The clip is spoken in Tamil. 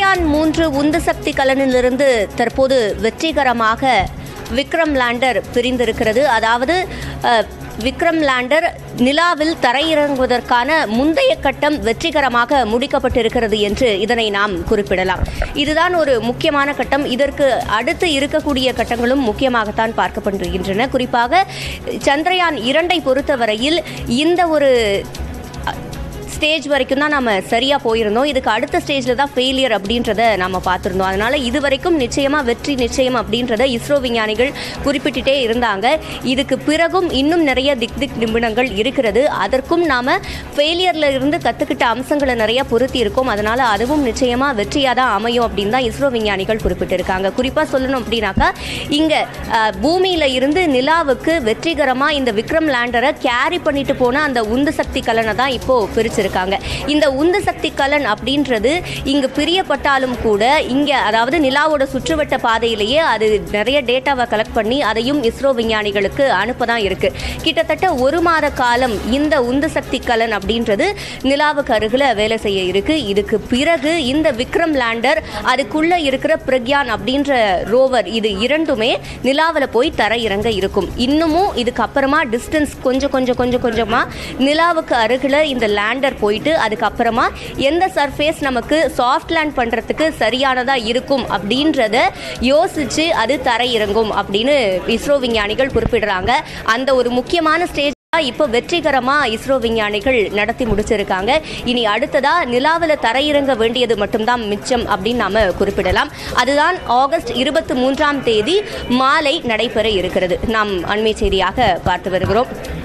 சந்திரயான் மூன்று உந்து சக்தி கலனிலிருந்து தற்போது வெற்றிகரமாக விக்ரம் லேண்டர் பிரிந்திருக்கிறது அதாவது அஹ், விக்ரம் லேண்டர் நிலாவில் தரையிறங்குவதற்கான முந்தைய கட்டம் வெற்றிகரமாக முடிக்கப்பட்டிருக்கிறது என்று இதனை நாம் குறிப்பிடலாம் இதுதான் ஒரு முக்கியமான கட்டம் இதற்கு அடுத்து இருக்கக்கூடிய கட்டங்களும் முக்கியமாகத்தான் பார்க்கப்படுகின்றன குறிப்பாக சந்திரயான் இரண்டை பொறுத்தவரையில் இந்த ஒரு ஸ்டேஜ் வரைக்கும் தான் நம்ம சரியாக போயிருந்தோம் இதுக்கு அடுத்த ஸ்டேஜில் தான் ஃபெயிலியர் அப்படின்றத நம்ம பார்த்துருந்தோம் அதனால் இது வரைக்கும் நிச்சயமாக வெற்றி நிச்சயம் அப்படின்றத இஸ்ரோ விஞ்ஞானிகள் குறிப்பிட்டுட்டே இருந்தாங்க இதுக்கு பிறகும் இன்னும் நிறைய திக் திக் நிமிடங்கள் இருக்கிறது அதற்கும் நாம் ஃபெயிலியரில் இருந்து கற்றுக்கிட்ட அம்சங்களை நிறைய பொருத்தி இருக்கோம் அதனால் அதுவும் நிச்சயமாக வெற்றியாக தான் அமையும் அப்படின்னு தான் இஸ்ரோ விஞ்ஞானிகள் குறிப்பிட்டிருக்காங்க குறிப்பாக சொல்லணும் அப்படின்னாக்கா இங்கே பூமியில் இருந்து நிலாவுக்கு வெற்றிகரமாக இந்த விக்ரம் லேண்டரை கேரி பண்ணிட்டு போன அந்த உந்து சக்தி கலனை தான் இப்போ பிரிச்சிருக்காங்க இந்த உந்து சக்தி கலன் அப்படின்றது இங்கு பிரியப்பட்டாலும் கூட இங்கே அதாவது நிலாவோட சுற்றுவட்ட பாதையிலேயே அது நிறைய டேட்டாவை கலெக்ட் பண்ணி அதையும் இஸ்ரோ விஞ்ஞானிகளுக்கு அனுப்ப தான் இருக்கு கிட்டத்தட்ட ஒரு மாத காலம் இந்த உந்து சக்தி கலன் அப்படின்றது நிலாவுக்கு அருகில் வேலை செய்ய இருக்கு இதுக்கு பிறகு இந்த விக்ரம் லேண்டர் அதுக்குள்ள இருக்கிற பிரக்யான் அப்படின்ற ரோவர் இது இரண்டுமே நிலாவில் போய் தரையிறங்க இருக்கும் இன்னமும் இதுக்கு அப்புறமா டிஸ்டன்ஸ் கொஞ்சம் கொஞ்சம் கொஞ்சம் கொஞ்சமா நிலாவுக்கு அருகில் இந்த லேண்டர் போயிட்டு அதுக்கப்புறமா எந்த சர்ஃபேஸ் நமக்கு சாஃப்ட் லேண்ட் பண்ணுறதுக்கு சரியானதாக இருக்கும் அப்படின்றத யோசிச்சு அது தரையிறங்கும் அப்படின்னு இஸ்ரோ விஞ்ஞானிகள் குறிப்பிடுறாங்க அந்த ஒரு முக்கியமான ஸ்டேஜ் இப்போ வெற்றிகரமா இஸ்ரோ விஞ்ஞானிகள் நடத்தி முடிச்சிருக்காங்க இனி அடுத்ததா நிலாவில் தரையிறங்க வேண்டியது மட்டும்தான் மிச்சம் அப்படின்னு நாம குறிப்பிடலாம் அதுதான் ஆகஸ்ட் இருபத்தி மூன்றாம் தேதி மாலை நடைபெற இருக்கிறது நாம் அண்மை செய்தியாக பார்த்து வருகிறோம்